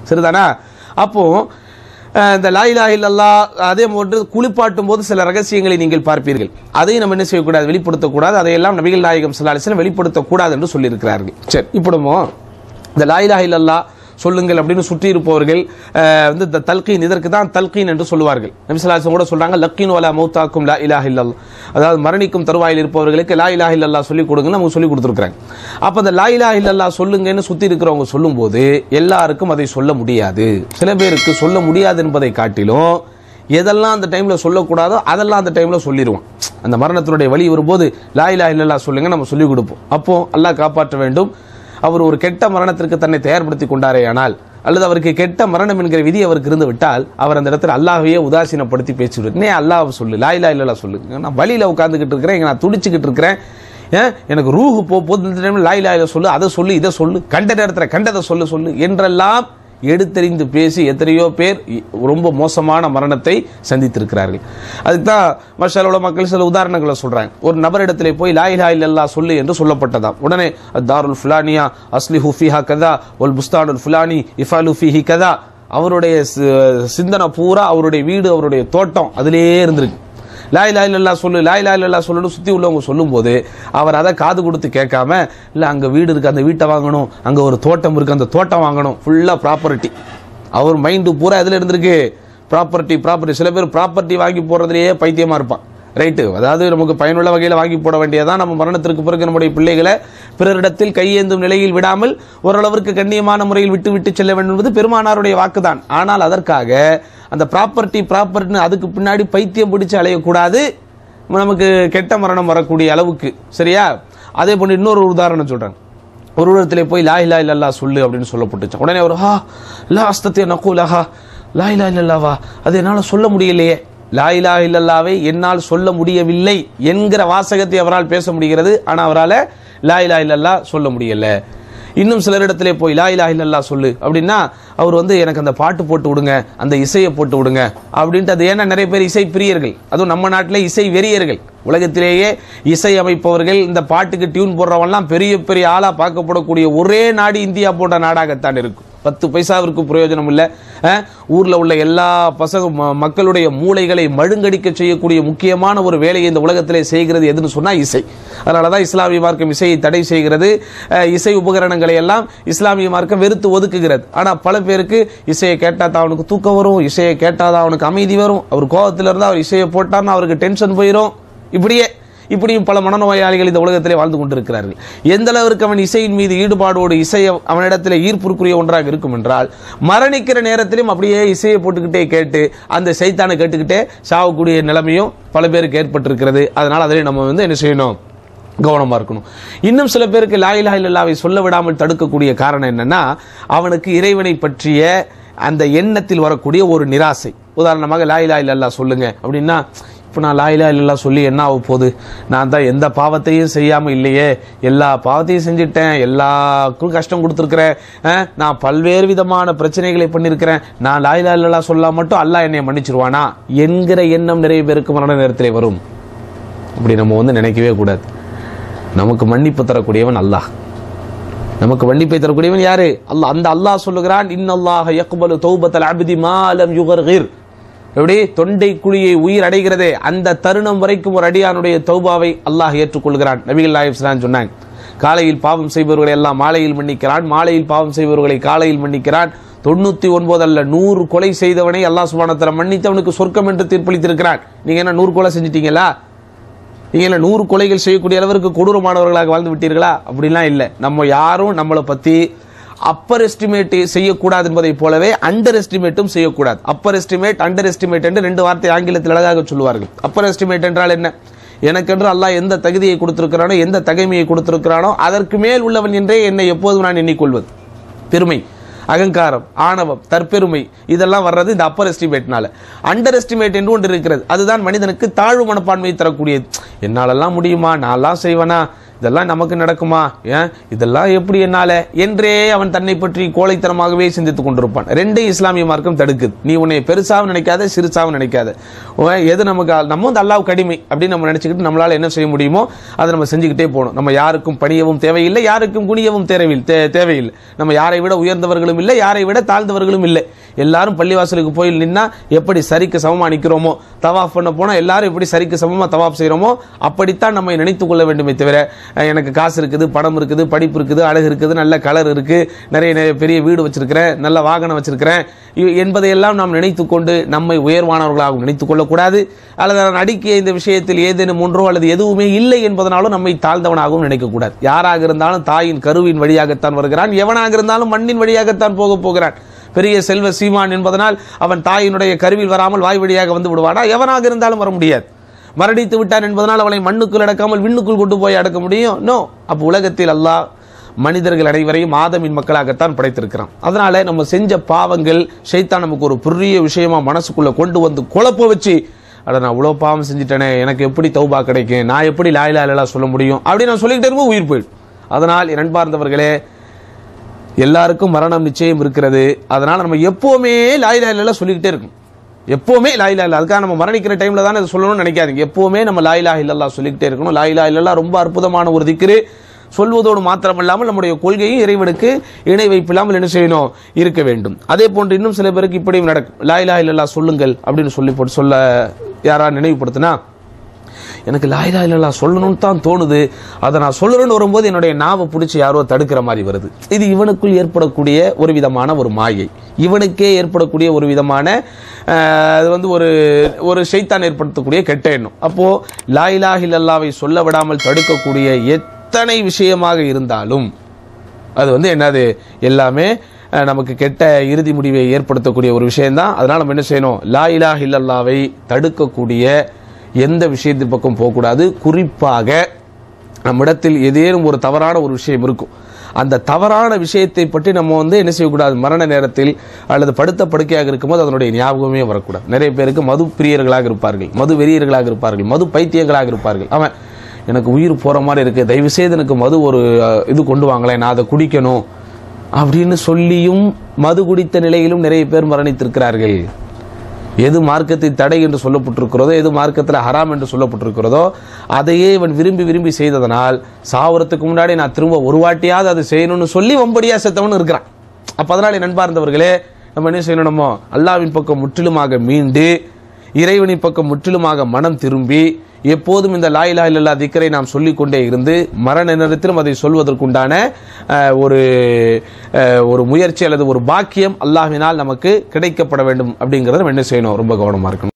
சரிதானா அப்போ அஹ், இந்த லாயிலா இல்லல்லா அதே போன்று குளிப்பாட்டும் போது சில ரகசியங்களை நீங்கள் பார்ப்பீர்கள் அதையும் நம்ம என்ன செய்யக்கூடாது வெளிப்படுத்தக்கூடாது அதையெல்லாம் நபிகள் நாயகம் சல்லாஹ் வெளிப்படுத்தக்கூடாது என்று சொல்லியிருக்கிறார்கள் சரி இப்படிமோ இந்த லாயிலா இல்லல்லா சொல்லுங்கள் அப்படின்னு சுற்றி இருப்பவர்கள் அஹ், வந்து இந்த தல்கீன் இதற்கு தான் தல்கீன் என்று சொல்லுவார்கள் நபிசல்லாசம் கூட சொல்றாங்க லக்கீன் வலா மௌத்தாக்கும் லா இலாஹ இல்லல்லா அதாவது மரணிக்கும் தருவாயில் இருப்பவர்களுக்கு லா இலாஹ இல்லல்லா சொல்லி கொடுங்க நமக்கு சொல்லி கொடுத்துருக்காங்க அப்ப அந்த லா இலாஹ இல்லல்லா சொல்லுங்கன்னு சுத்தி இருக்கிறவங்க சொல்லும்போது எல்லாருக்கும் அதை சொல்ல முடியாது சில பேருக்கு சொல்ல முடியாது என்பதை காட்டிலும் எதெல்லாம் அந்த டைம்ல சொல்லக்கூடாதோ அதெல்லாம் அந்த டைம்ல சொல்லிடுவோம் அந்த மரணத்தினுடைய வழி வரும்போது லா இலாஹ இல்லல்லா சொல்லுங்க நம்ம சொல்லி கொடுப்போம் அப்போ அல்லாஹ் காப்பாற்ற வேண்டும் அவர் ஒரு கெட்ட மரணத்திற்கு தன்னை தயார்படுத்தி கொண்டாரே ஆனால் அல்லது அவருக்கு கெட்ட மரணம் என்கிற விதி அவருக்கு இருந்து விட்டால் அவர் அந்த இடத்துல அல்லாஹ்வையே உதாசீனப்படுத்தி பேசிவிடுவார் நீ அல்லாஹ் சொல்லு லா இலா இல்லா சொல்லு நான் வழியில உட்காந்துக்கிட்டு இருக்கிறேன் இங்க நான் துடிச்சுக்கிட்டு இருக்கிறேன் ஏன் எனக்கு ரூஹு போ போது இந்த டைம்ல லா இலா இல்லா சொல்லு அதை சொல்லு இதை சொல்லு கண்ட நேரத்தில் கண்டதை சொல்லு சொல்லு என்றெல்லாம் எடுத்தறிந்து பேசி எத்தனையோ பேர் இ- ரொம்ப மோசமான மரணத்தை சந்தித்திருக்கிறார்கள் அதுக்கு தான் மஷாலோட மக்கள் சில உதாரணங்களை சொல்றாங்க ஒரு நபரிடத்திலே போய் லா இலாஹ இல்லல்லாஹ் சொல்லு என்று சொல்லப்பட்டதாம் உடனே தாருல் ஃபுலானியா அஸ்லி ஹுஃபிஹா கதா ஒல் புஸ்தானுல் ஃபுலானி இஃபாலு ஃபீஹி கதா அவருடைய சி- சிந்தனை பூரா அவருடைய வீடு அவருடைய தோட்டம் அதிலேயே இருந்திருக்கு லாய் லாய் இல்லல்லா சொல்லு லாய் லாய் இல்லல்லா சொல்லுன்னு சுத்தி உள்ளவங்க சொல்லும்போது அவர் அதை காது கொடுத்து கேட்காம இல்ல அங்க வீடு இருக்கு அந்த வீட்டை வாங்கணும் அங்க ஒரு தோட்டம் இருக்கு அந்த தோட்டம் வாங்கணும் ஃபுல்லா ப்ராப்பர்ட்டி அவர் மைண்டு பூரா எதுல இருந்திருக்கு ப்ராப்பர்ட்டி ப்ராப்பர்ட்டி சில பேர் ப்ராப்பர்ட்டி வாங்கி போடுறதுலயே பைத்தியமா இருப்பான் ரைட்டு அதாவது நமக்கு பயனுள்ள வகையில் வாங்கி போட வேண்டியதான் நம்ம மரணத்திற்கு பிறகு நம்முடைய பிள்ளைகளை பிறரிடத்தில் கையேந்தும் நிலையில் விடாமல் ஓரளவிற்கு கண்ணியமான முறையில் விட்டு விட்டு செல்ல வேண்டும் என்பது பெருமானாருடைய வாக்குதான் ஆனால் அதற்காக அந்த ப்ராப்பர்ட்டி ப்ராப்பர்ட்டின்னு அதுக்கு பின்னாடி பைத்தியம் பிடிச்சு அலையக்கூடாது நமக்கு கெட்ட மரணம் வரக்கூடிய அளவுக்கு சரியா அதே போன்று இன்னொரு உதாரணம் சொல்றேன் ஒரு இடத்துல போய் லா இலா இல்லல்லா சொல்லு அப்படின்னு சொல்லப்பட்டுச்சு உடனே ஒரு ஹா லா அஸ்தத்திய நக்கூலஹா லா இலா இல்லல்லாவா அது என்னால சொல்ல முடியலையே லா இலா இல்லல்லாவை என்னால் சொல்ல முடியவில்லை என்கிற வாசகத்தை அவரால் பேச முடிகிறது ஆனா அவரால லா இலா இல்லல்லா சொல்ல முடியல இன்னும் சிலரிடத்திலே போய் லா இலா இல்லல்லா சொல்லு அப்படின்னா அவர் வந்து எனக்கு அந்த பாட்டு போட்டு விடுங்க அந்த இசையை போட்டு விடுங்க அப்படின்ட்டு அது ஏன்னா நிறைய பேர் இசை பிரியர்கள் அதுவும் நம்ம நாட்டிலே இசை வெறியர்கள் உலகத்திலேயே இசை அமைப்பவர்கள் இந்த பாட்டுக்கு டியூன் போடுறவன்லாம் பெரிய பெரிய ஆளா பார்க்கப்படக்கூடிய ஒரே நாடு இந்தியா போன்ற நாடாகத்தான் இருக்கும் பத்து பைசாவிற்கு பிரயோஜனம் இல்லை அஹ், ஊர்ல உள்ள எல்லா பசங்க ம- மக்களுடைய மூளைகளை மழுங்கடிக்க செய்யக்கூடிய முக்கியமான ஒரு வேலையை இந்த உலகத்திலே செய்கிறது எதுன்னு சொன்னா இசை அதனாலதான் இஸ்லாமிய மார்க்கம் இசையை தடை செய்கிறது அஹ், இசை உபகரணங்களை எல்லாம் இஸ்லாமிய மார்க்கம் வெறுத்து ஒதுக்குகிறது ஆனா பல பேருக்கு இசையை கேட்டா தான் அவனுக்கு தூக்கம் வரும் இசையை கேட்டா தான் அவனுக்கு அமைதி வரும் அவர் கோபத்துல இருந்தா அவர் இசையை போட்டார்னா அவருக்கு டென்ஷன் போயிடும் இப்படியே இப்படியும் பல மனநோயாளிகள் இந்த உலகத்திலே வாழ்ந்து கொண்டிருக்கிறார்கள் எந்த அளவிற்கு அவன் இசையின் மீது ஈடுபாடோடு இசை அவனிடத்தில் ஈர்ப்புக்குரிய ஒன்றாக இருக்கும் என்றால் மரணிக்கிற நேரத்திலும் அப்படியே இசையை போட்டுக்கிட்டே கேட்டு அந்த சைத்தானை கேட்டுக்கிட்டே சாவக்கூடிய நிலைமையும் பல பேருக்கு ஏற்பட்டிருக்கிறது அதனால் அதிலே நம்ம வந்து என்ன செய்யணும் கவனமா இருக்கணும் இன்னும் சில பேருக்கு லா இலாஹ இல்லல்லாவை சொல்ல விடாமல் தடுக்கக்கூடிய காரணம் என்னன்னா அவனுக்கு இறைவனை பற்றிய அந்த எண்ணத்தில் வரக்கூடிய ஒரு நிராசை உதாரணமாக லா இலாஹ இல்லல்லா சொல்லுங்க அப்படின்னா இப்போ நான் லா இலாஹ இல்லல்லா சொல்லி என்ன ஆக போகுது நான் தான் எந்த பாவத்தையும் செய்யாம இல்லையே எல்லா பாவத்தையும் செஞ்சுட்டேன் எல்லாருக்கும் கஷ்டம் கொடுத்துருக்கிறேன் அஹ், நான் பல்வேறு விதமான பிரச்சனைகளை பண்ணியிருக்கிறேன் நான் லா இலாஹ இல்லல்லா சொல்லா மட்டும் அல்லாஹ் என்னை மன்னிச்சிருவானா என்கிற எண்ணம் நிறைய பேருக்கு மரண நேரத்திலே வரும் அப்படி நம்ம வந்து நினைக்கவே கூடாது நமக்கு மன்னிப்பு தரக்கூடியவன் அல்லாஹ் நமக்கு மன்னிப்பை தரக்கூடியவன் யாரு அல்லாஹ் அந்த அல்லாஹ் சொல்லுகிறான் இன்னல்லாஹ யக்பலு தௌபத்தல் அப்தி மாலம் யுகர்கிர் எப்படி தொண்டை குழியை உயிர் அடைகிறதே அந்த தருணம் வரைக்கும் ஒரு அடியானுடைய தௌபாவை அல்லாஹ் ஏற்றுக்கொள்கிறான் நபிகள் நாயகம் ஸல்லல்லாஹு சொன்னாங்க காலையில் பாவம் செய்பவர்களை எல்லாம் மாலையில் மன்னிக்கிறான் மாலையில் பாவம் செய்பவர்களை காலையில் மன்னிக்கிறான் தொண்ணூத்தி ஒன்பது அல்ல நூறு கொலை செய்தவனை அல்லாஹ் சுபானத்தில் மன்னித்து அவனுக்கு சொர்க்கம் என்று தீர்ப்பளித்திருக்கிறான் நீங்க என்ன நூறு கொலை செஞ்சிட்டீங்களா நீங்க என்ன நூறு கொலைகள் செய்யக்கூடிய அளவிற்கு கொடூரமானவர்களாக வாழ்ந்து விட்டீர்களா அப்படிலாம் இல்லை நம்ம யாரும் நம்மளை பத்தி அப்பர் எஸ்டிமேட் செய்யக்கூடாது என்பதை போலவே அண்டர் எஸ்டிமேட்டும் செய்யக்கூடாது அப்பர் எஸ்டிமேட் அண்டர் எஸ்டிமேட் என்று ரெண்டு வார்த்தை ஆங்கிலத்தில் அழகாக சொல்லுவார்கள் அப்பர் எஸ்டிமேட் என்றால் என்ன எனக்கென்று அல்லாஹ் எந்த தகுதியை கொடுத்திருக்கிறானோ எந்த தகைமையை கொடுத்திருக்கிறானோ அதற்கு மேல் உள்ளவன் என்றே என்னை எப்போதும் நான் எண்ணிக்கொள்வது பெருமை அகங்காரம் ஆணவம் தற்பெருமை இதெல்லாம் வர்றது இந்த அப்பர் எஸ்டிமேட்னால அண்டர் எஸ்டிமேட் என்று ஒன்று இருக்கிறது அதுதான் மனிதனுக்கு தாழ்வு மனப்பான்மையை தரக்கூடியது என்னாலெல்லாம் முடியுமா நான்லாம் செய்வனா இதெல்லாம் நமக்கு நடக்குமா ஏன் இதெல்லாம் எப்படி என்னால என்றே அவன் தன்னை பற்றி கோழைத்தனமாகவே சிந்தித்துக் கொண்டிருப்பான் ரெண்டே இஸ்லாமிய மார்க்கம் தடுக்குது நீ உன்னை பெருசாவும் நினைக்காத சிறுசாவும் நினைக்காத உன் எது நமக்கு நம்ம வந்து அல்லாஹ் கடிமை அப்படின்னு நம்ம நினைச்சுக்கிட்டு நம்மளால என்ன செய்ய முடியுமோ அதை நம்ம செஞ்சுக்கிட்டே போகணும் நம்ம யாருக்கும் பணியவும் தேவையில்லை யாருக்கும் குனியவும் தேவையில்லை தே- தேவையில்லை நம்ம யாரை விட உயர்ந்தவர்களும் இல்லை யாரை விட தாழ்ந்தவர்களும் இல்லை எல்லாரும் பள்ளிவாசலுக்கு போய் நின்னா எப்படி சரிக்கு சமமா நிக்கிறோமோ தவாஃப் பண்ண போனா எல்லாரும் எப்படி சரிக்கு சமமா தவாஃப் செய்றோமோ அப்படித்தான் நம்ம நினைத்துக் கொள்ள வேண்டுமே தவிர அஹ், எனக்கு காசு இருக்குது பணம் இருக்குது படிப்பு இருக்குது அழகு இருக்குது நல்ல கலர் இருக்கு நிறைய நிறைய பெரிய வீடு வச்சிருக்கிறேன் நல்ல வாகனம் வச்சிருக்கிறேன் இ- என்பதையெல்லாம் நாம் நினைத்துக் கொண்டு நம்மை உயர்வானவர்களாகவும் நினைத்துக் கொள்ளக்கூடாது அல்லது நான் அடிக்கிய இந்த விஷயத்தில் ஏதேனும் ஒன்றோ அல்லது எதுவுமே இல்லை என்பதனாலும் நம்மை தாழ்ந்தவனாகவும் நினைக்கக்கூடாது யாராக இருந்தாலும் தாயின் கருவின் வழியாகத்தான் வருகிறான் எவனாக இருந்தாலும் மண்ணின் வழியாகத்தான் போக போகிறான் பெரிய செல்வ சீமான் என்பதனால் அவன் தாயினுடைய கருவில் வராமல் வாய் வழியாக வந்து விடுவானா எவனாக இருந்தாலும் வர முடியாது மரணித்து விட்டான் என்பதனால் அவனை மண்ணுக்குள் அடக்காமல் விண்ணுக்குள் கொண்டு போய் அடக்க முடியும் நோ அப்ப உலகத்தில் அல்லாஹ் மனிதர்கள் அனைவரையும் ஆதமின் மக்களாகத்தான் படைத்திருக்கிறான் அதனால நம்ம செஞ்ச பாவங்கள் ஷைத்தான் நமக்கு ஒரு பெரிய விஷயமா மனசுக்குள்ள கொண்டு வந்து குழப்ப வச்சு அட நான் இவ்வளோ பாவம் செஞ்சுட்டேனே எனக்கு எப்படி தௌபா கிடைக்கும் நான் எப்படி லாயிலா இல்லா சொல்ல முடியும் அப்படின்னு நான் சொல்லிக்கிட்டே இருக்கும் உயிர் போயிடும் அதனால் என் அன்பார்ந்தவர்களே எல்லாருக்கும் மரணம் நிச்சயம் இருக்கிறது அதனால நம்ம எப்பவுமே லாயிலா இல்லா சொல்லிக்கிட்டே இருக்கும் எப்பவுமே லாயிலா இல்லா அதுக்காக நம்ம மரணிக்கிற டைம்ல தானே இதை சொல்லணும்னு நினைக்காதீங்க எப்பவுமே நம்ம லாயிலா இல்லல்லா சொல்லிக்கிட்டே இருக்கணும் லாயிலா இல்லல்லா ரொம்ப அற்புதமான ஒரு திக்ரு சொல்வதோடு மாத்திரமல்லாமல் நம்முடைய கொள்கையும் இறைவனுக்கு இணை வைப்பில்லாமல் என்ன செய்யணும் இருக்க வேண்டும் அதே போன்று இன்னும் சில பேருக்கு இப்படியும் நடக்கும் லாயிலா இல்லல்லா சொல்லுங்கள் அப்படின்னு சொல்லி போட்டு சொல்ல யாரா நினைவுபடுத்தினா எனக்கு லாயிலா இல்லல்லா சொல்லணும்னு தான் தோணுது அதை நான் சொல்லணும்னு வரும்போது என்னுடைய நாவை பிடிச்சி யாரோ தடுக்கிற மாதிரி வருது இது இவனுக்குள் ஏற்படக்கூடிய ஒரு விதமான ஒரு மாயை இவனுக்கே ஏற்படக்கூடிய ஒரு விதமான அஹ், அது வந்து ஒரு ஒரு ஷைத்தான் ஏற்படுத்தக்கூடிய கெட்ட எண்ணம் அப்போ லாயிலா இல்லல்லாவை சொல்ல விடாமல் தடுக்கக்கூடிய எத்தனை விஷயமாக இருந்தாலும் அது வந்து என்னது எல்லாமே அஹ், நமக்கு கெட்ட இறுதி முடிவை ஏற்படுத்தக்கூடிய ஒரு விஷயம்தான் அதனால நம்ம என்ன செய்யணும் லா இலாஹ இல்லல்லாவை தடுக்கக்கூடிய எந்த விஷயத்தின் பக்கம் போகக்கூடாது குறிப்பாக நம்மிடத்தில் ஏதேனும் ஒரு தவறான ஒரு விஷயம் இருக்கும் அந்த தவறான விஷயத்தை பற்றி நம்ம வந்து என்ன செய்யக்கூடாது மரண நேரத்தில் அல்லது படுத்த படுக்கையாக இருக்கும்போது அதனுடைய ஞாபகமே வரக்கூடாது நிறைய பேருக்கு மது பிரியர்களாக இருப்பார்கள் மது வெறியர்களாக இருப்பார்கள் மது பைத்தியங்களாக இருப்பார்கள் அவன் எனக்கு உயிர் போற மாதிரி இருக்கு தயவு செய்து எனக்கு மது ஒரு அஹ், இது கொண்டு வாங்களேன் நான் அதை குடிக்கணும் அப்படின்னு சொல்லியும் மது குடித்த நிலையிலும் நிறைய பேர் மரணித்திருக்கிறார்கள் எது மார்க்கத்தை தடை என்று சொல்லப்பட்டிருக்கிறதோ எது மார்க்கத்தில் ஹராம் என்று சொல்லப்பட்டிருக்கிறதோ அதையே இவன் விரும்பி விரும்பி செய்ததனால் சாவரத்துக்கு முன்னாடி நான் திரும்ப ஒரு வாட்டியாவது அதை செய்யணும்னு சொல்லி வம்படியா செத்தவன் இருக்கிறான் அப்ப அதனால என் நண்பார்ந்தவர்களே நம்ம என்ன செய்யணும் நம்ம அல்லாவின் பக்கம் முற்றிலுமாக மீண்டு இறைவனின் பக்கம் முற்றிலுமாக மனம் திரும்பி எப்போதும் இந்த லாயிலா இல்லல்லா திக்கரை நாம் சொல்லிக் கொண்டே இருந்து மரண நேரத்திலும் அதை சொல்வதற்குண்டான அஹ், ஒரு அஹ், ஒரு முயற்சி அல்லது ஒரு பாக்கியம் அல்லாஹ்வினால் நமக்கு கிடைக்கப்பட வேண்டும் அப்படிங்கறத நம்ம என்ன செய்யணும் ரொம்ப கவனமா இருக்கணும்